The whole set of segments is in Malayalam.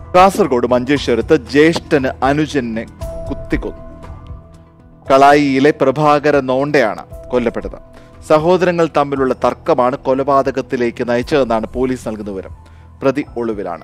കാസർഗോഡ് മഞ്ചേശ്വരത്ത് ജ്യേഷ്ഠന് അനുജനെ കുത്തിക്കൊന്നു കളായിയിലെ പ്രഭാകര നോണ്ടയാണ് കൊല്ലപ്പെട്ടത് സഹോദരങ്ങൾ തമ്മിലുള്ള തർക്കമാണ് കൊലപാതകത്തിലേക്ക് നയിച്ചതെന്നാണ് പോലീസ് നൽകുന്ന വിവരം പ്രതി ഒളിവിലാണ്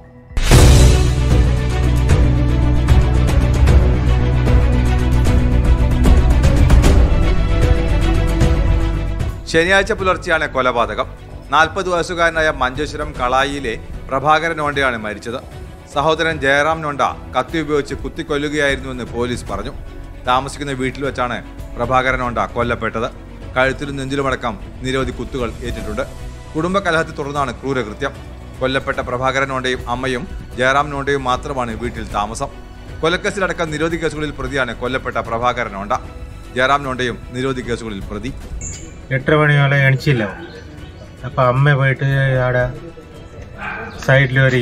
ശനിയാഴ്ച പുലർച്ചെയാണ് കൊലപാതകം നാൽപ്പത് വയസ്സുകാരനായ മഞ്ചേശ്വരം കളായിയിലെ പ്രഭാകരൻ നോണ്ടയാണ് മരിച്ചത് സഹോദരൻ ജയറാം നോണ്ട കത്തി ഉപയോഗിച്ച് കുത്തിക്കൊല്ലുകയായിരുന്നുവെന്ന് പോലീസ് പറഞ്ഞു താമസിക്കുന്ന വീട്ടിൽ വെച്ചാണ് പ്രഭാകരൻ നോണ്ട കൊല്ലപ്പെട്ടത് കഴുത്തിലും നെഞ്ചിലുമടക്കം നിരവധി കുത്തുകൾ ഏറ്റിട്ടുണ്ട് കുടുംബ കലഹത്തെ തുടർന്നാണ് ക്രൂരകൃത്യം കൊല്ലപ്പെട്ട പ്രഭാകരൻ നോണ്ടയും അമ്മയും ജയറാം നോണ്ടയും മാത്രമാണ് വീട്ടിൽ താമസം കൊലക്കേസിലടക്കം നിരവധി കേസുകളിൽ പ്രതിയാണ് കൊല്ലപ്പെട്ട പ്രഭാകരൻ നോണ്ട ജയറാം നോണ്ടയും നിരവധി കേസുകളിൽ പ്രതി എട്ടര മണി വരെ എണിച്ചില്ല അപ്പം അമ്മ പോയിട്ട് അവിടെ സൈഡിൽ ഒരു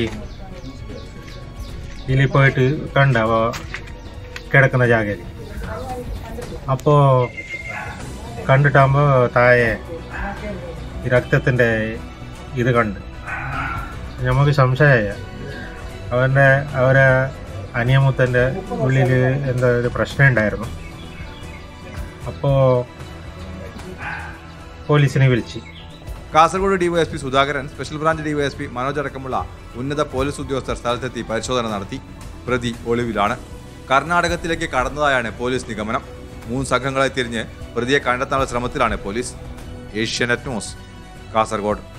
ഇതിൽ പോയിട്ട് കണ്ട അപ്പോൾ കിടക്കുന്ന ജാഗയിൽ അപ്പോൾ കണ്ടിട്ടാകുമ്പോൾ താഴെ ഈ രക്തത്തിൻ്റെ ഇത് കണ്ട് നമുക്ക് സംശയമായ അവൻ്റെ അവരെ അനിയമുത്തൻ്റെ ഉള്ളിൽ എന്തോ ഒരു പ്രശ്നം ഉണ്ടായിരുന്നു അപ്പോൾ പോലീസിനെ വിളിച്ച് Kasaragod DYSP Sudhakaran special branch DYSP Manoj അടക്കമുള്ള ഉന്നത പോലീസ് ഉദ്യോഗസ്ഥർ സ്ഥലത്തെത്തി പരിശോധന നടത്തി പ്രതി ഒളിവിലാണ് കർണാടകത്തിലേക്ക് കടന്നതായാണ് പോലീസ് നിഗമനം മൂന്ന് സംഘങ്ങളെ തിരിഞ്ഞ് പ്രതിയെ കണ്ടെത്താനുള്ള ശ്രമത്തിലാണ് പോലീസ് ഏഷ്യാനെറ്റ് ന്യൂസ് കാസർഗോഡ്